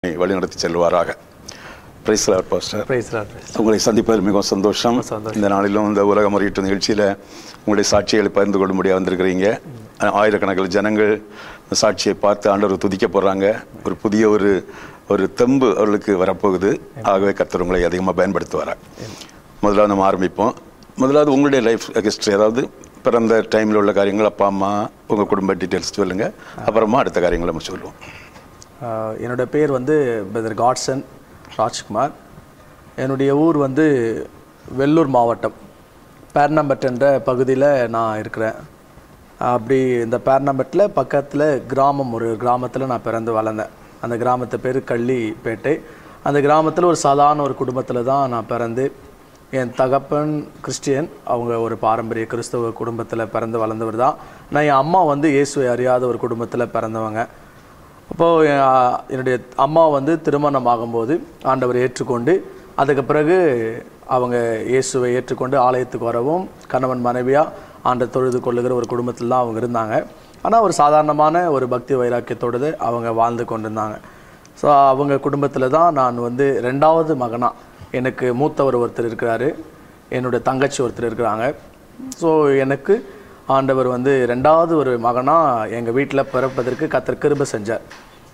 வழிநடத்தி செல்வாராக praise Lord pastor praise Lord praise உங்களை சந்திப்பதில் மிகவும் சந்தோஷம் சந்தோஷம். இந்த நாளிலும் இந்த உலக முறையீட்டு நிகழ்ச்சியில் உங்களுடைய சாட்சிகளை பகிர்ந்து கொள்ள முடியாது வந்திருக்கிறீங்க ஆயிரக்கணக்கில் ஜனங்கள் இந்த சாட்சியை பார்த்து ஆண்டவர் துதிக்க போகிறாங்க ஒரு புதிய ஒரு ஒரு தெம்பு அவர்களுக்கு வரப்போகுது ஆகவே கர்த்தர் உங்களை அதிகமாக பயன்படுத்துவாரா முதலாவது நம்ம ஆரம்பிப்போம் முதலாவது உங்களுடைய லைஃப் ஹிஸ்ட்ரி அதாவது பிறந்த டைமில் உள்ள காரியங்கள் அப்பா அம்மா உங்கள் குடும்ப டீட்டெயில்ஸ் சொல்லுங்கள் அப்புறமா அடுத்த காரியங்களை நம்ம சொல்லுவோம் ஆஹ் என்னோட பேர் வந்து பிரதர் காட்சன் ராஜ்குமார் என்னுடைய ஊர் வந்து வெள்ளூர் மாவட்டம் பேர்னம்பட் என்ற பகுதியில் நான் இருக்கிறேன் அப்படி இந்த பேர்னம்பட்டில் பக்கத்தில் கிராமம் ஒரு கிராமத்தில் நான் பிறந்து வளர்ந்தேன் அந்த கிராமத்து பேர் கள்ளிப்பேட்டை அந்த கிராமத்தில் ஒரு சாதாரண ஒரு குடும்பத்தில் தான் நான் பிறந்து என் தகப்பன் கிறிஸ்டியன் அவங்க ஒரு பாரம்பரிய கிறிஸ்தவ குடும்பத்தில் பிறந்து வளர்ந்தவர் தான் நான் என் அம்மா வந்து இயேசுவை அறியாத ஒரு குடும்பத்தில் பிறந்தவங்க அப்போது என்னுடைய அம்மா வந்து திருமணம் ஆகும்போது ஆண்டவர் ஏற்றுக்கொண்டு அதுக்கு பிறகு அவங்க இயேசுவை ஏற்றுக்கொண்டு ஆலயத்துக்கு வரவும் கணவன் மனைவியாக ஆண்டை தொழுது கொள்ளுகிற ஒரு குடும்பத்தில் தான் அவங்க இருந்தாங்க ஆனால் ஒரு சாதாரணமான ஒரு பக்தி வைராக்கியத்தோடு அவங்க வாழ்ந்து கொண்டிருந்தாங்க ஸோ அவங்க குடும்பத்தில் தான் நான் வந்து ரெண்டாவது மகனாக எனக்கு மூத்தவர் ஒருத்தர் இருக்கிறாரு என்னுடைய தங்கச்சி ஒருத்தர் இருக்கிறாங்க ஸோ எனக்கு ஆண்டவர் வந்து ரெண்டாவது ஒரு மகனாக எங்கள் வீட்டில் பிறப்பதற்கு கத்தர் கிருபை செஞ்சார்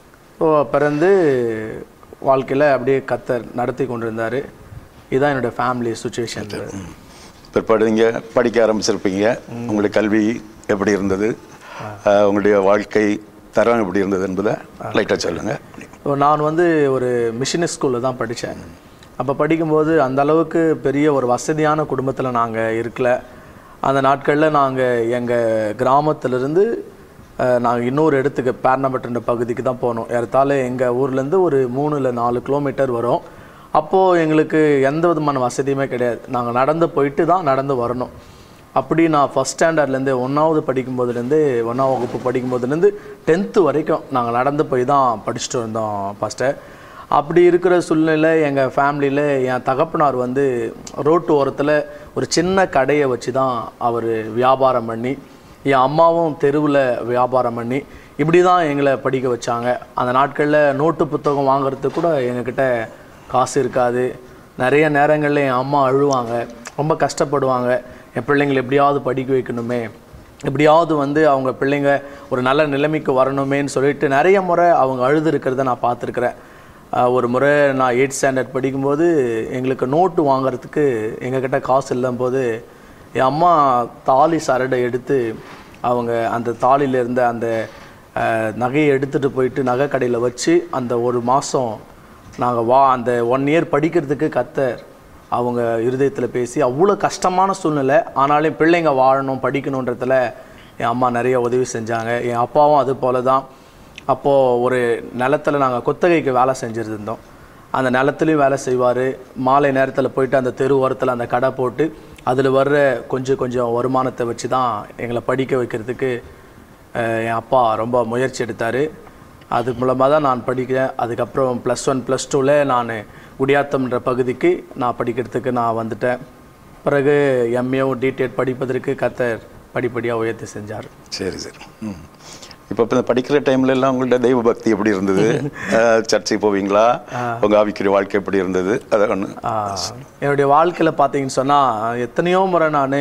ஸோ பிறந்து வாழ்க்கையில் அப்படியே கத்தர் நடத்தி கொண்டிருந்தார் இதுதான் என்னோட ஃபேமிலி சுச்சுவேஷன் பிற்பாடு நீங்கள் படிக்க ஆரம்பிச்சிருப்பீங்க உங்களுடைய கல்வி எப்படி இருந்தது அஹ், உங்களுடைய வாழ்க்கை தரம் எப்படி இருந்தது என்பதை லைட்டாக சொல்லுங்கள் ஸோ நான் வந்து ஒரு மிஷினரி ஸ்கூலில் தான் படித்தேன் அப்போ படிக்கும்போது அந்த அளவுக்கு பெரிய ஒரு வசதியான குடும்பத்தில் நாங்கள் இருக்கல அந்த நாட்களில் நாங்கள் எங்கள் கிராமத்திலிருந்து நாங்கள் இன்னொரு இடத்துக்கு பேர்னம்பட்டுன்ற பகுதிக்கு தான் போனோம் ஏறத்தாழ எங்கள் ஊர்லேருந்து ஒரு மூணு இல்லை நாலு கிலோமீட்டர் வரும் அப்போது எங்களுக்கு எந்த விதமான வசதியுமே கிடையாது நாங்கள் நடந்து போயிட்டு தான் நடந்து வரணும் அப்படி நான் ஃபஸ்ட் ஸ்டாண்டர்ட்லேருந்து ஒன்றாவது படிக்கும்போதுலேருந்து ஒன்றாம் வகுப்பு படிக்கும்போதுலேருந்து டென்த்து வரைக்கும் நாங்கள் நடந்து போய் தான் படிச்சுட்டு வந்தோம் ஃபஸ்ட்டு அப்படி இருக்கிற சூழ்நிலை எங்கள் ஃபேமிலியில் என் தகப்பனார் வந்து ரோட்டு ஓரத்தில் ஒரு சின்ன கடையை வச்சு தான் அவர் வியாபாரம் பண்ணி என் அம்மாவும் தெருவில் வியாபாரம் பண்ணி இப்படி தான் எங்களை படிக்க வச்சாங்க அந்த நாட்களில் நோட்டு புத்தகம் வாங்குறதுக்கு கூட எங்ககிட்ட காசு இருக்காது நிறைய நேரங்களில் என் அம்மா அழுவாங்க ரொம்ப கஷ்டப்படுவாங்க என் பிள்ளைங்களை எப்படியாவது படிக்க வைக்கணுமே எப்படியாவது வந்து அவங்க பிள்ளைங்க ஒரு நல்ல நிலைமைக்கு வரணுமேன்னு சொல்லிட்டு நிறைய முறை அவங்க அழுது இருக்கிறத நான் பார்த்துருக்குறேன் ஆஹ் ஒரு முறை நான் எயிட் ஸ்டாண்டர்ட் படிக்கும்போது எங்களுக்கு நோட்டு வாங்குறதுக்கு எங்ககிட்ட காசு இல்லாம்போது என் அம்மா தாலி சரடை எடுத்து அவங்க அந்த தாலியில் இருந்த அந்த ஆஹ், நகையை எடுத்துகிட்டு போயிட்டு நகை கடையில் வச்சு அந்த ஒரு மாதம் நாங்கள் வா அந்த ஒன் இயர் படிக்கிறதுக்கு கத்தர் அவங்க இருதயத்தில் பேசி அவ்வளோ கஷ்டமான சூழ்நிலை ஆனாலும் பிள்ளைங்க வாழணும் படிக்கணுன்றதுல என் அம்மா நிறைய உதவி செஞ்சாங்க என் அப்பாவும் அது போல தான் அப்போது ஒரு நிலத்துல நாங்கள் குத்தகைக்கு வேலை செஞ்சுருந்தோம் அந்த நிலத்துலையும் வேலை செய்வார் மாலை நேரத்தில் போயிட்டு அந்த தெரு ஓரத்தில் அந்த கடை போட்டு அதில் வர்ற கொஞ்சம் கொஞ்சம் வருமானத்தை வச்சு தான் எங்களை படிக்க வைக்கிறதுக்கு அஹ், என் அப்பா ரொம்ப முயற்சி எடுத்தார் அது மூலமாக தான் நான் படிக்கிறேன் அதுக்கப்புறம் ப்ளஸ் ஒன் ப்ளஸ் டூவில் நான் குடியாத்தம்ன்ற பகுதிக்கு நான் படிக்கிறதுக்கு நான் வந்துட்டேன் பிறகு எம்ஏவும் டிடெட் படிப்பதற்கு கத்தர் படிப்படியாக உயர்த்தி செஞ்சார் சரி சரி ம் இப்போ இப்போ படிக்கிற டைம்ல எல்லாம் உங்கள்ட்ட தெய்வ பக்தி எப்படி இருந்தது அஹ், சர்ச்சைக்கு போவீங்களா உங்கள் ஆவிக்குரிய வாழ்க்கை எப்படி இருந்தது அதை ஒன்று ஆஹ், என்னுடைய வாழ்க்கையில் பார்த்தீங்கன்னு சொன்னால் எத்தனையோ முறை நான்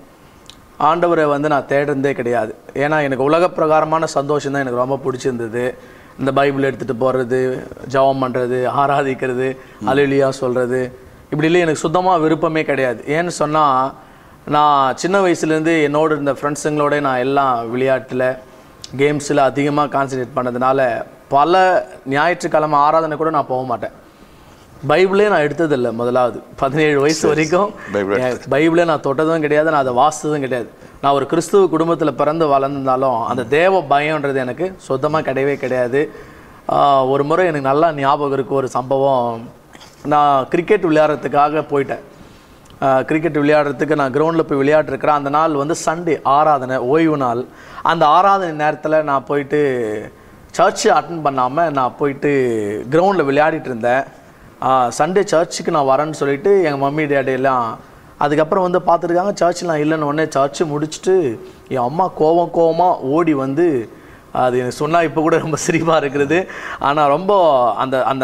ஆண்டவரை வந்து நான் தேடுறதே கிடையாது ஏன்னா எனக்கு உலக பிரகாரமான சந்தோஷம் தான் எனக்கு ரொம்ப பிடிச்சிருந்தது இந்த பைபிள் எடுத்துகிட்டு போகிறது ஜெபம் பண்ணுறது ஆராதிக்கிறது அலுலியா சொல்கிறது இப்படிலாம் எனக்கு சுத்தமாக விருப்பமே கிடையாது ஏன்னு சொன்னால் நான் சின்ன வயசுலேருந்து என்னோட இருந்த ஃப்ரெண்ட்ஸுங்களோட நான் எல்லாம் விளையாட்டில் கேம்ஸில் அதிகமாக கான்சன்ட்ரேட் பண்ணதுனால பல ஞாயிற்றுக்கிழமை ஆராதனை கூட நான் போக மாட்டேன் பைபிளே நான் எடுத்ததில்லை முதலாவது பதினேழு வயசு வரைக்கும் பைபிள் என் பைபிளை நான் தொட்டதும் கிடையாது நான் அதை வாசித்ததும் கிடையாது நான் ஒரு கிறிஸ்துவ குடும்பத்தில் பிறந்து வளர்ந்திருந்தாலும் அந்த தேவ பயம்ன்றது எனக்கு சுத்தமாக கிடையவே கிடையாது ஆஹ் ஒரு முறை எனக்கு நல்லா ஞாபகம் இருக்கு ஒரு சம்பவம் நான் கிரிக்கெட் விளையாடுறதுக்காக போயிட்டேன் கிரிக்கெட் விளையாடுறதுக்கு நான் கிரவுண்டில் போய் விளையாடுறேன் அந்த நாள் வந்து சண்டே ஆராதனை ஓய்வு நாள் அந்த ஆராதனை நேரத்தில் நான் போயிட்டு சர்ச்சு அட்டன் பண்ணாமல் நான் போயிட்டு கிரவுண்டில் விளையாடிட்டு இருந்தேன் சண்டே சர்ச்சுக்கு நான் வரேன்னு சொல்லிட்டு எங்கள் மம்மி டேடி எல்லாம் அதுக்கப்புறம் வந்து பார்த்துருக்காங்க சர்ச்சில் நான் இல்லைன்னு உடனே சர்ச்சு முடிச்சுட்டு என் அம்மா கோவம் கோவமாக ஓடி வந்து அது எனக்கு சொன்னால் இப்போ கூட ரொம்ப சிரிப்பாக இருக்கிறது ஆனால் ரொம்ப அந்த அந்த